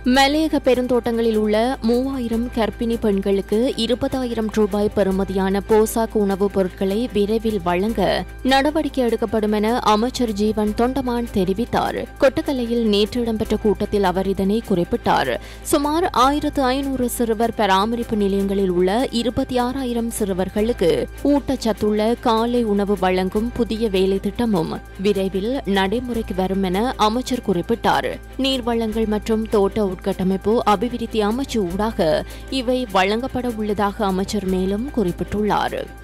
மலையக பெருந்தோட்டங்களில் உள்ள மூவாயிரம் கர்ப்பிணி பெண்களுக்கு இருபதாயிரம் ரூபாய் பெறுமதியான போசாக் உணவுப் பொருட்களை விரைவில் வழங்க நடவடிக்கை எடுக்கப்படும் என அமைச்சர் ஜீவன் தொண்டமான் தெரிவித்தார் கொட்டக்கலையில் நேற்று இடம்பெற்ற கூட்டத்தில் அவர் இதனை குறிப்பிட்டார் சுமார் ஆயிரத்து ஐநூறு சிறுவர் பராமரிப்பு நிலையங்களில் உள்ள இருபத்தி ஆறாயிரம் சிறுவர்களுக்கு ஊட்டச்சத்துள்ள காலை உணவு வழங்கும் புதிய வேலை திட்டமும் விரைவில் நடைமுறைக்கு வரும் என அமைச்சர் குறிப்பிட்டார் நீர்வளங்கள் மற்றும் தோட்ட உட்கட்டமைப்பு அபிவிருத்தி அமைச்சு ஊடாக இவை வழங்கப்பட உள்ளதாக அமைச்சர் மேலும் குறிப்பிட்டுள்ளார்